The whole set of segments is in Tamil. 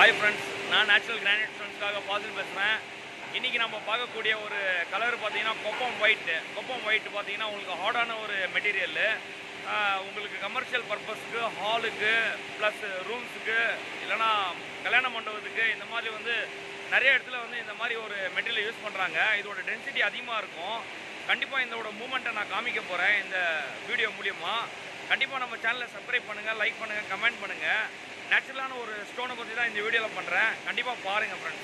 ஹாய் ஃப்ரெண்ட்ஸ் நான் நேச்சுரல் கிரானைட் ஃப்ரெண்ட்ஸ்க்காக பாசில் பேசுகிறேன் இன்றைக்கி நம்ம பார்க்கக்கூடிய ஒரு கலர் பார்த்தீங்கன்னா கொப்பம் ஒயிட்டு கொப்பம் ஒயிட் பார்த்தீங்கன்னா உங்களுக்கு ஹார்டான ஒரு மெட்டீரியலு உங்களுக்கு கமர்ஷியல் பர்பஸ்க்கு ஹாலுக்கு ப்ளஸ் ரூம்ஸுக்கு இல்லைனா கல்யாண மண்டபத்துக்கு இந்த மாதிரி வந்து நிறைய இடத்துல வந்து இந்த மாதிரி ஒரு மெட்டீரியல் யூஸ் பண்ணுறாங்க இதோட டென்சிட்டி அதிகமாக இருக்கும் கண்டிப்பாக இதோட மூமெண்ட்டை நான் காமிக்க போகிறேன் இந்த வீடியோ மூலியமா கண்டிப்பாக நம்ம சேனலை சப்ஸ்கிரைப் பண்ணுங்கள் லைக் பண்ணுங்கள் கமெண்ட் பண்ணுங்கள் நேச்சுரலான ஒரு ஸ்டோனை பற்றி தான் இந்த வீடியோவில் பண்ணுறேன் கண்டிப்பாக பாருங்கள் ஃப்ரெண்ட்ஸ்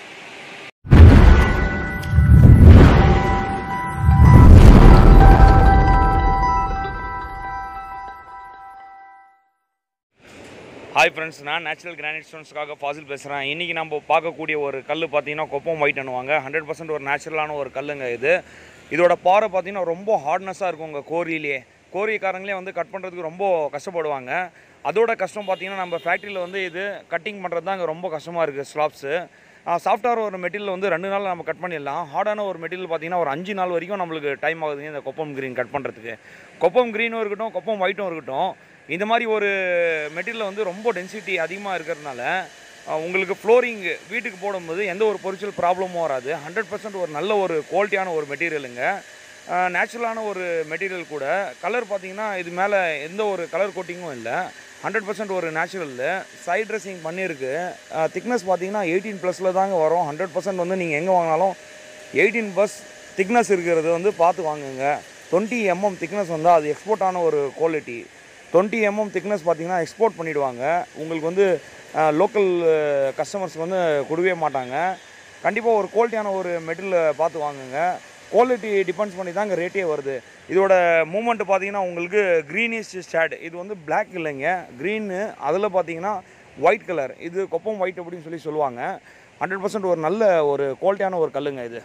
ஹாய் ஃப்ரெண்ட்ஸ் நான் நேச்சுரல் கிரானைட் ஸ்டோன்ஸ்க்காக ஃபாசில் பேசுகிறேன் இன்றைக்கி நம்ம பார்க்கக்கூடிய ஒரு கல் பார்த்தீங்கன்னா கொப்பம் ஒயிட் பண்ணுவாங்க ஹண்ட்ரட் பர்சன்ட் ஒரு நேச்சுரலான ஒரு கல்லுங்க இது இதோட பாறை பார்த்தீங்கன்னா ரொம்ப ஹார்ட்னஸாக இருக்கும் உங்கள் கோரியிலே கோரிக்காரங்களே வந்து கட் பண்ணுறதுக்கு ரொம்ப கஷ்டப்படுவாங்க அதோட கஷ்டம் பார்த்தீங்கன்னா நம்ம ஃபேக்ட்ரியில் வந்து இது கட்டிங் பண்ணுறது தான் இங்கே ரொம்ப கஷ்டமாக இருக்குது ஸ்லாப்ஸு சாஃப்டான ஒரு மெட்டீரியல் வந்து ரெண்டு நாள் நம்ம கட் பண்ணிடலாம் ஹார்டான ஒரு மெட்டீரியல் பார்த்தீங்கன்னா ஒரு அஞ்சு நாள் வரைக்கும் நம்மளுக்கு டைம் ஆகுதுங்க இந்த கொப்பம் க்ரீன் கட் பண்ணுறதுக்கு கொப்பம் க்ரீனும் இருக்கட்டும் கொப்பம் ஒயிட்டும் இருக்கட்டும் இந்த மாதிரி ஒரு மெட்டீரியல் வந்து ரொம்ப டென்சிட்டி அதிகமாக இருக்கிறதுனால அஹ், உங்களுக்கு ஃப்ளோரிங் வீட்டுக்கு போடும்போது எந்த ஒரு பொரிச்சல் ப்ராப்ளமும் வராது ஹண்ட்ரட் பர்சன்ட் ஒரு நல்ல ஒரு குவாலிட்டியான ஒரு மெட்டீரியலுங்க நேச்சுரலான ஒரு மெட்டீரியல் கூட கலர் பார்த்தீங்கன்னா இது மேலே எந்த ஒரு கலர் கோட்டிங்கும் இல்லை ஹண்ட்ரட் பர்சன்ட் ஒரு நேச்சுரல் சைட் ட்ரெஸ்ஸிங் பண்ணியிருக்கு திக்னஸ் பார்த்தீங்கன்னா எயிட்டீன் ப்ளஸில் தாங்க வரும் ஹண்ட்ரட் பர்சன்ட் வந்து நீங்கள் எங்கே வாங்கினாலும் எயிட்டீன் ப்ளஸ் திக்னஸ் இருக்கிறது வந்து பார்த்து வாங்குங்க டுவெண்ட்டி எம்எம் திக்னஸ் வந்தால் அது எக்ஸ்போர்ட் ஆன ஒரு குவாலிட்டி டுவெண்ட்டி எம்எம் திக்னஸ் பார்த்தீங்கன்னா எக்ஸ்போர்ட் பண்ணிவிடுவாங்க உங்களுக்கு வந்து லோக்கல் கஸ்டமர்ஸ்க்கு வந்து கொடுக்கவே மாட்டாங்க கண்டிப்பாக ஒரு குவாலிட்டியான ஒரு மெட்டீரியல் பார்த்து வாங்குங்க குவாலிட்டி டிபெண்ட்ஸ் பண்ணி தான் இங்கே ரேட்டே வருது இதோட மூமெண்ட் பார்த்தீங்கன்னா உங்களுக்கு க்ரீனிஷ் ஷேட் இது வந்து Black இல்லைங்க க்ரீனு அதில் பார்த்தீங்கன்னா ஒயிட் கலர் இது கொப்பம் ஒயிட் அப்படின்னு சொல்லி சொல்லுவாங்க ஹண்ட்ரட் பர்சன்ட் ஒரு நல்ல ஒரு குவாலிட்டியான ஒரு கல்லுங்க இது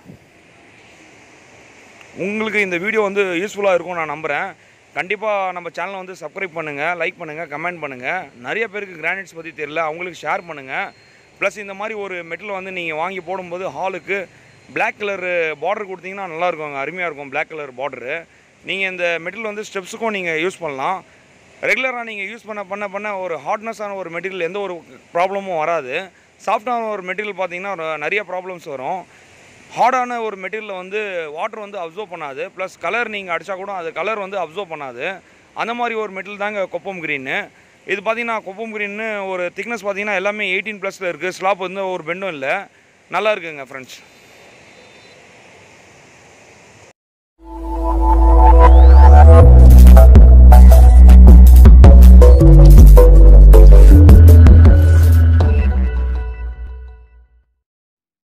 உங்களுக்கு இந்த வீடியோ வந்து யூஸ்ஃபுல்லாக இருக்கும் நான் நம்புகிறேன் கண்டிப்பாக நம்ம சேனலை வந்து சப்ஸ்கிரைப் பண்ணுங்கள் லைக் பண்ணுங்கள் கமெண்ட் பண்ணுங்கள் நிறைய பேருக்கு கிரானைட்ஸ் பற்றி தெரியல அவங்களுக்கு ஷேர் பண்ணுங்கள் ப்ளஸ் இந்த மாதிரி ஒரு மெட்டல் வந்து நீங்கள் வாங்கி போடும்போது ஹாலுக்கு Black கலர் பார்டர் கொடுத்தீங்கன்னா நல்லா இருக்குங்க அருமையாக இருக்கும் Black கலர் பார்டரு நீங்கள் இந்த மெட்டல் வந்து ஸ்டெப்ஸுக்கும் நீங்கள் யூஸ் பண்ணலாம் ரெகுலராக நீங்கள் யூஸ் பண்ண பண்ண பண்ண ஒரு ஹார்ட்னஸான ஒரு மெட்டீரியல் எந்த ஒரு ப்ராப்ளமும் வராது சாஃப்டான ஒரு மெட்டீரியல் பார்த்தீங்கன்னா ஒரு நிறைய ப்ராப்ளம்ஸ் வரும் ஹார்டான ஒரு மெட்டீரியலில் வந்து வாட்டர் வந்து அப்சர்வ் பண்ணாது ப்ளஸ் கலர் நீங்கள் அடித்தா கூட அது கலர் வந்து அப்சர்வ் பண்ணாது அந்த மாதிரி ஒரு மெட்டீரியல் தாங்க கொப்பம் க்ரீனு இது பார்த்தீங்கன்னா கொப்பம் க்ரீன்னு ஒரு திக்னஸ் பார்த்தீங்கன்னா எல்லாமே எயிட்டீன் ப்ளஸில் இருக்குது ஸ்லாப் வந்து ஒரு பெண்டும் இல்லை நல்லா இருக்குங்க ஃப்ரெண்ட்ஸ்